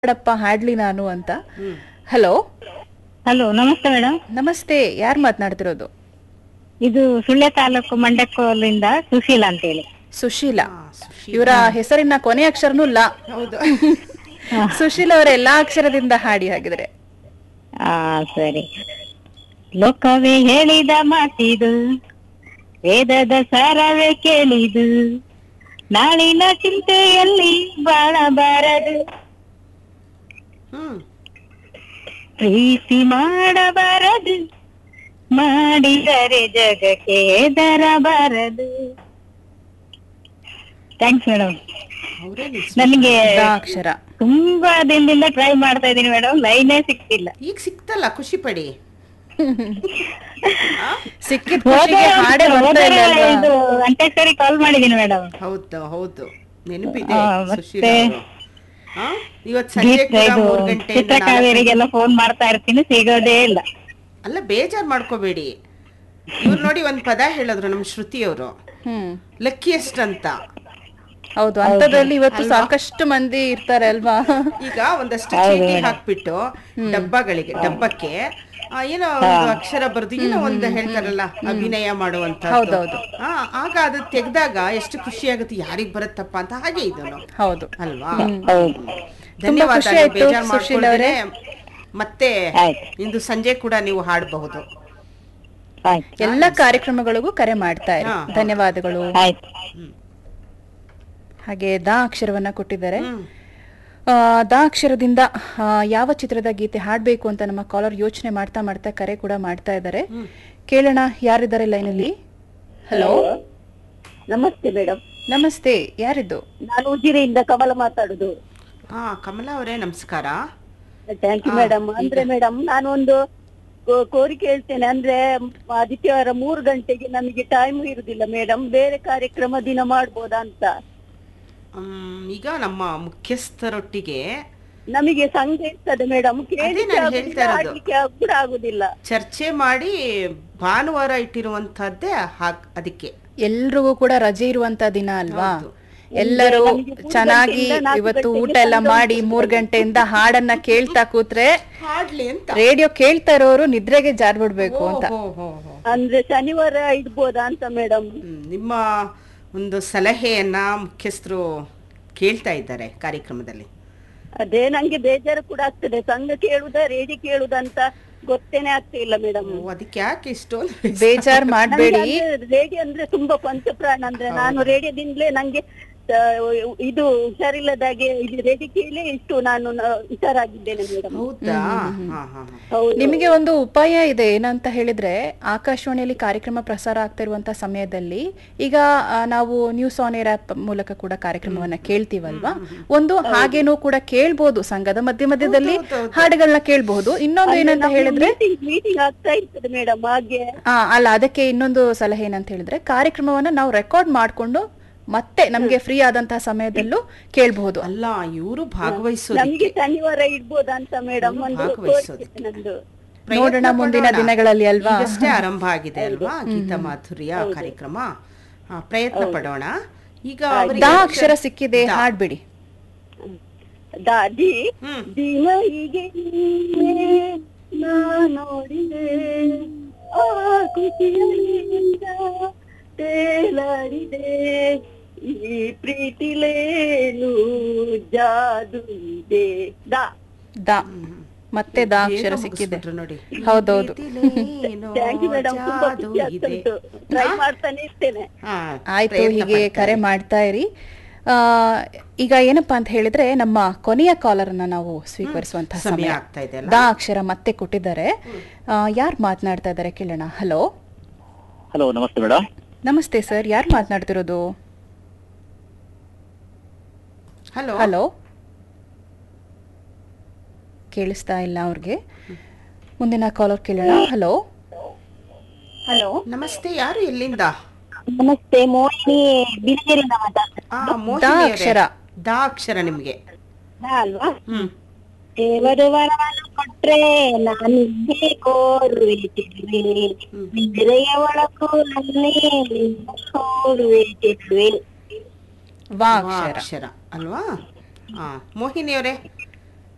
ಮಾಡಪ್ಪ ಹಾಡ್ಲಿ ನಾನು ಅಂತ ಹಲೋ ಹಲೋ ನಮಸ್ತೆ ಮೇಡಮ್ ನಮಸ್ತೆ ಯಾರು ಮಾತನಾಡ್ತಿರೋದು ಇದು ಸುಳ್ಯ ತಾಲೂಕು ಮಂಡಕೋಲಿಂದ ಸುಶೀಲ ಅಂತೇಳಿ ಸುಶೀಲಾ ಇವರ ಹೆಸರಿನ ಕೊನೆ ಅಕ್ಷರನೂ ಲ ಹೌದು ಸುಶೀಲ ಅವರ ಎಲ್ಲಾ ಅಕ್ಷರದಿಂದ ಹಾಡಿ ಹಾಗಿದ್ರೆ ಆ ಸರಿ ಲೋಕವೇ ಹೇಳಿದ ಮಾತಿದು ವೇದದ ಸಾರವೇ ಕೇಳಿದು ನಾಳಿನ ಚಿಂತೆಯಲ್ಲಿ ಬಾಳಬಾರದು ಹ್ಮ್ ಪ್ರೀತಿ ಮಾಡಬಾರದು ಮಾಡಿದರೆ ಜಗಕ್ಕೆ ಹೆದರಬಾರದು ಥ್ಯಾಂಕ್ಸ್ ಮೇಡಮ್ ಅವರೇ ನನಗೆ ದ ಅಕ್ಷರ ತುಂಬಾ ದಿನದಿಂದ ಟ್ರೈ ಮಾಡ್ತಾ ಇದೀನಿ ಮೇಡಮ್ ಲೈನೇ ಸಿಕ್ತಿಲ್ಲ ಈಗ ಸಿಕ್ತಲ್ಲ ಖುಷಿ ಪಡಿ ಸಿಕ್ಕಿದ ಖುಷಿಗೆ ಹಾಡೇ ಬರ್ತಾ ಇಲ್ಲ ಅಲ್ವಾ? ಇದು ಅಂತ್ಯಾಕ್ಷರಿ ಕಾಲ್ ಮಾಡಿದೀನಿ ಮೇಡಮ್ ಹೌದು ಹೌದು ನೆನಪಿದೆ ಆ, ಮತ್ತೆ? ಸುಶೀಲ ಅವರು ಆ? ಇವತ್ ಸಂಜೆ ಕೂಡ ಇದು ಮೂರ್ ಗಂಟೆಯಿಂದ ನಾಲ್ಕು ಚಿತ್ರಕಾವೇರಿಗೆಲ್ಲ ಫೋನ್ ಮಾಡ್ತಾ ಇರ್ತೀನಿ ಸಿಗೋದೇ ಇಲ್ಲ ಅಲ್ಲ ಬೇಜಾರ್ ಮಾಡ್ಕೋಬೇಡಿ ಇವ್ರು ನೋಡಿ ಒಂದ್ ಪದ ಹೇಳಿದ್ರು ನಮ್ ಶ್ರುತಿ ಅವರು ಹ್ಮ್ ಲಕ್ಕಿಯೆಸ್ಟ್ ಅಂತ ಹೌದು ಅಂತದ್ರಲ್ಲಿ ಇವತ್ತು ಸಾಕಷ್ಟು ಮಂದಿ ಇರ್ತಾರೆ ಅಲ್ವಾ ಈಗ ಒಂದಷ್ಟು ಚೀಟಿ ಹಾಕ್ಬಿಟ್ಟು ಡಬ್ಬಗಳಿಗೆ ಡಬ್ಬಕ್ಕೆ ಆ, ಏನೋ ಒಂದು ಅಕ್ಷರ ಬರೆದು ಏನೋ ಒಂದು ಹೇಳ್ತಾರಲ್ಲ ಅಭಿನಯ ಮಾಡುವಂತ ಹೌದೌದು. ಆಗ ಅದು ತೆಗ್ದಾಗ ಎಷ್ಟು ಖುಷಿ ಆಗುತ್ತೆ ಯಾರಿಗ್ ಬರುತ್ತಪ್ಪ ಅಂತ ಹಾಗೆ ಇದನ್ನು ಹೌದು ಅಲ್ವಾ ಹೌದು ಧನ್ಯವಾದ ಖುಷಿ ನೀವು ಆಯ್ತು, ಬೇಜಾರ್ ಸುಶೀಲ್ ಮಾಡ್ಕೊಳ್ದೇನೆ ಮತ್ತೆ ಆಯ್ತು. ಇಂದು ಸಂಜೆ ಕೂಡ ನೀವು ಹಾಡಬಹುದು ಆಯ್ತು ಎಲ್ಲ ಕಾರ್ಯಕ್ರಮಗಳಿಗೂ ಕರೆ ಮಾಡ್ತಾ ಇರಿ ಹಾ. ಧನ್ಯವಾದಗಳು ಆಯ್ತು ಹಾಗೆ ದ ಅಕ್ಷರವನ್ನ ಕೊಟ್ಟಿದ್ದಾರೆ ಹ್ಮ್ ಆ, ದ ಅಕ್ಷರದಿಂದ ಆ, ಯಾವ ಚಿತ್ರದ ಗೀತೆ ಹಾಡ್ಬೇಕು ಅಂತ ನಮ್ಮ ಕಾಲರ್ ಯೋಚನೆ ಮಾಡ್ತಾ ಮಾಡ್ತಾ ಕರೆ ಕೂಡ ಮಾಡ್ತಾ ಇದ್ದಾರೆ ಕೇಳೋಣ ಯಾರಿದ್ದಾರೆ ಲೈನಲ್ಲಿ ಹಲೋ ನಮಸ್ತೆ ಮೇಡಮ್ ನಮಸ್ತೆ ಯಾರಿದ್ದು ನಾನು ಉಜಿರೆಯಿಂದ ಕಮಲ ಮಾತಾಡುದು ಹಾ ಕಮಲಾ ಅವರೇ ನಮಸ್ಕಾರ ಥ್ಯಾಂಕ್ ಯು ಮೇಡಮ್ ಅಂದ್ರೆ ಮೇಡಮ್ ನಾನು ಒಂದು ಕೋ- ಕೋರಿಕೆ ಹೇಳ್ತೇನೆ ಅಂದ್ರೆ ಆದಿತ್ಯವಾರ ಮೂರು ಗಂಟೆಗೆ ನಮಗೆ ಟೈಮ್ ಇರುದಿಲ್ಲ ಮೇಡಮ್ ಬೇರೆ ಕಾರ್ಯಕ್ರಮ ದಿನ ಮಾಡ್ಬೋದಾ ಅಂತ ಹ್ಮ್, ಈಗ ನಮ್ಮ ಮುಖ್ಯಸ್ಥರೊಟ್ಟಿಗೆ ನಮಗೆ ಸಂಘ ಇರ್ತದೆ ಮೇಡಮ್ ಅದೇ ನಾನು ಹೇಳ್ತಾ ಇರೋದು. ಆಡ್ಲಿಕ್ಕೆ ಕೂಡ ಆಗುದಿಲ್ಲ ಚರ್ಚೆ ಮಾಡಿ ಭಾನುವಾರ ಇಟ್ಟಿರುವಂತಹದ್ದೇ ಹಾಕ್ ಅದಕ್ಕೆ ಎಲ್ರಿಗೂ ಕೂಡ ರಜೆ ಇರುವಂತ ದಿನ ಅಲ್ವಾ ಹೌದು. ಎಲ್ಲರೂ ನಮ್ಗೆ ಮೂರು ಚೆನ್ನಾಗಿ ಗಂಟೆಯಿಂದ ನಾಲ್ಕು ಇವತ್ತು ಊಟ ಗಂಟೆಗೆ ಎಲ್ಲ ಸಂಜೆ ಮಾಡಿ ಮೂರ್ ಗಂಟೆಯಿಂದ ಹಾಡನ್ನ ಕೇಳ್ತಾ ಕೂತ್ರೆ ಹಾಡ್ಲಿ ಅಂತ ರೇಡಿಯೋ ಕೇಳ್ತಾ ಇರೋರು ನಿದ್ರೆಗೆ ಜಾರ್ಬಿಡ್ಬೇಕು ಅಂತ ಹೋ, ಹೋ, ಹೋ. ಅಂದ್ರೆ ಶನಿವಾರ ಇಡ್ಬೋದಾ ಅಂತ ಮೇಡಮ್ ಹ್ಮ್, ನಿಮ್ಮ ಒಂದು ಸಲಹೆಯನ್ನ ಮುಖ್ಯಸ್ಥರು ಕೇಳ್ತಾ ಇದ್ದಾರೆ ಕಾರ್ಯಕ್ರಮದಲ್ಲಿ ಅದೇ ನಂಗೆ ಬೇಜಾರು ಕೂಡ ಆಗ್ತದೆ ಸಂಘ ಕೇಳುದ ರೇಡಿ ಕೇಳುದ ಅಂತ ಗೊತ್ತೇನೆ ಆಗ್ತಿಲ್ಲ ಮೇಡಮ್ ಓ, ಅದಕ್ಕೆ ಯಾಕೆ ಇಷ್ಟೊಂದು ಬೇಸರ? ಬೇಜಾರ್ ಮಾಡ್ಬೇಡಿ ರೇಡಿಯೋ ಅಂದ್ರೆ ತುಂಬಾ ಪಂಚಪ್ರಾಣ ಅಂದ್ರೆ ನಾನು ರೇಡಿಯೋದಿಂದಲೇ ನಂಗೆ ಆ, ಇದು ಹುಷಾರಿಲ್ಲದಾಗೆ ಇದು ರೇಡಿಯೋ ಕೇಳಿ ಇಷ್ಟು ನಾನು ನ- ಹುಷಾರಾಗಿದ್ದೇನೆ ಮೇಡಮ್ ಹೌದಾ ಹಾ ಹಾ ಹಾ ಹೌದು ನಿಮಗೆ ಒಂದು ಉಪಾಯ ಇದೆ ಏನಂತ ಹೇಳಿದ್ರೆ ಆಕಾಶವಾಣಿಯಲ್ಲಿ ಕಾರ್ಯಕ್ರಮ ಪ್ರಸಾರ ಆಗ್ತಾ ಇರುವಂತ ಸಮಯದಲ್ಲಿ ಈಗ ಆ, ನಾವು ನ್ಯೂಸ್ ಆನ್ ಏರ್ ಆಪ್ ಮೂಲಕ ಕೂಡ ಕಾರ್ಯಕ್ರಮವನ್ನ ಕೇಳ್ತೀವಲ್ವಾ ಒಂದು ಹಾಗೇನೂ ಕೂಡ ಕೇಳ್ಬೋದು ಸಂಘದ ಮಧ್ಯ ಮಧ್ಯದಲ್ಲಿ ಹಾಡುಗಳನ್ನ ಕೇಳ್ಬಹುದು ಇನ್ನೊಂದು ಏನಂತ ಹೇಳಿದ್ರೆ ಮೀಟಿಂಗ್ ಆಗ್ತಾ ಇರ್ತದೆ ಮೇಡಮ್ ಹಾಗೆ ಆ ಅಲ್ಲ ಅದಕ್ಕೆ ಇನ್ನೊಂದು ಸಲಹೆ ಏನಂತ ಹೇಳಿದ್ರೆ ಕಾರ್ಯಕ್ರಮವನ್ನ ನಾವು ರೆಕಾರ್ಡ್ ಮಾಡ್ಕೊಂಡು ಮತ್ತೆ ನಮ್ಗೆ ಫ್ರೀ ಆದಂತಹ ಸಮಯದಲ್ಲೂ ಕೇಳಬಹುದು ಅಲ್ಲ ಇವರು ಭಾಗವಹಿಸೋದು ನಮ್ಗೆ ಶನಿವಾರ ಇಡ್ಬೋದಾ ಅಂತ ಮೇಡಮ್ ಒಂದು ಭಾಗವಹಿಸೋದಕ್ಕೆ. ಕೋರಿಕೆ ನಂದು ನೋಡೋಣ ಮುಂದಿನ ದಿನಗಳಲ್ಲಿ ಅಲ್ವಾ ಈಗಷ್ಟೇ ಆರಂಭ ಆಗಿದೆ ಅಲ್ವಾ ಗೀತಾ ಮಾಧುರ್ಯ ಕಾರ್ಯಕ್ರಮ ಹಾ, ಪ್ರಯತ್ನ ಪಡೋಣ ಈಗ ಅವರಿಗೆ ದ ಅಕ್ಷರ ಸಿಕ್ಕಿದೆ ಹಾಡ್ಬಿಡಿ ದಾದಿ ಹ್ಮ್. ದಿನರಿಗೆ ನಾ ನೋಡಿದೆ ಆ ಖುಷಿಯಿಂದ ತೇಲಾಡಿದೆ ಈ ಪ್ರೀತಿಲೇನು ಜಾದು ಇದೆ ದಾ ದ ಮತ್ತೆ ದ ಅಕ್ಷರ ಬೇಗ ಸಿಕ್ಕಿದೆ ಮುಗಿಸ್ಬಿಟ್ರು ನೋಡಿ ಹೌದೌದು ಪ್ರೀತಿಲೇನೋ ಥ್ಯಾಂಕ್ ಯು ಮೇಡಮ್ ತುಂಬಾ ಜಾದು ಖುಷಿ ಇದೆ. ಆಗ್ತುಂಟು ಟ್ರೈ ಮಾಡ್ತಾನೆ ಇರ್ತೇನೆ ಹಾ, ಆಯ್ತು ಪ್ರಯತ್ನ ಹೀಗೆ ಪಡ್ತಾ ಕರೆ ಇರಿ. ಮಾಡ್ತಾ ಇರಿ ಆ, ಈಗ ಏನಪ್ಪಾ ಅಂತ ಹೇಳಿದ್ರೆ ನಮ್ಮ ಕೊನೆಯ ಕಾಲರ್ ಅನ್ನ ನಾವು ಸ್ವೀಕರಿಸುವಂತಹ ಸಮಯ ಸಮಯ ಆಗ್ತಾ ಇದೆ ಅಲ್ಲ ದ ಅಕ್ಷರ ಮತ್ತೆ ಕೊಟ್ಟಿದ್ದಾರೆ ಯಾರು ಮಾತನಾಡ್ತಾ ಇದ್ದಾರೆ ಕೇಳೋಣ ಹಲೋ ಹಲೋ ನಮಸ್ತೆ ಮೇಡಮ್ ನಮಸ್ತೆ ಸರ್ ಯಾರು ಮಾತನಾಡ್ತಿರೋದು ಹಲೋ ಹಲೋ ಕೇಳಿಸ್ತಾ ಇಲ್ಲ ಅವ್ರಿಗೆ ಮುಂದಿನ ಕಾಲರ್ ಕೇಳೋಣ ಹಲೋ ಹಲೋ ನಮಸ್ತೆ ಯಾರು ಎಲ್ಲಿಂದ ನಮಸ್ತೆ ಮೋಹಿನಿ ಬಿಳಿಗೆರೆಯಿಂದ ಮಾತಾಡ್ತೇನೆ ಆ, ದ ಮೋಹಿನಿ ಅವರೇ. ಅಕ್ಷರ. ದ ಅಕ್ಷರ ನಿಮ್ಗೆ ಅಲ್ವಾ ಹ್ಮ್ ದೇವರು ವರವನ್ನು ಕೊಟ್ರೆ ನಾನಿದ್ದೆ ಕೋರುವೆ ಚೆಲುವೆ ನಿದ್ರೆಯ ಒಳಕು ನನ್ನೇ ನಿನ್ನ ಕೋರುವೆ ಚೆಲುವೆ ವಾ ವಾ ಅಕ್ಷರ ಅಕ್ಷರ ಅಲ್ವಾ ಹಾ ಮೋಹಿನಿ ಅವರೇ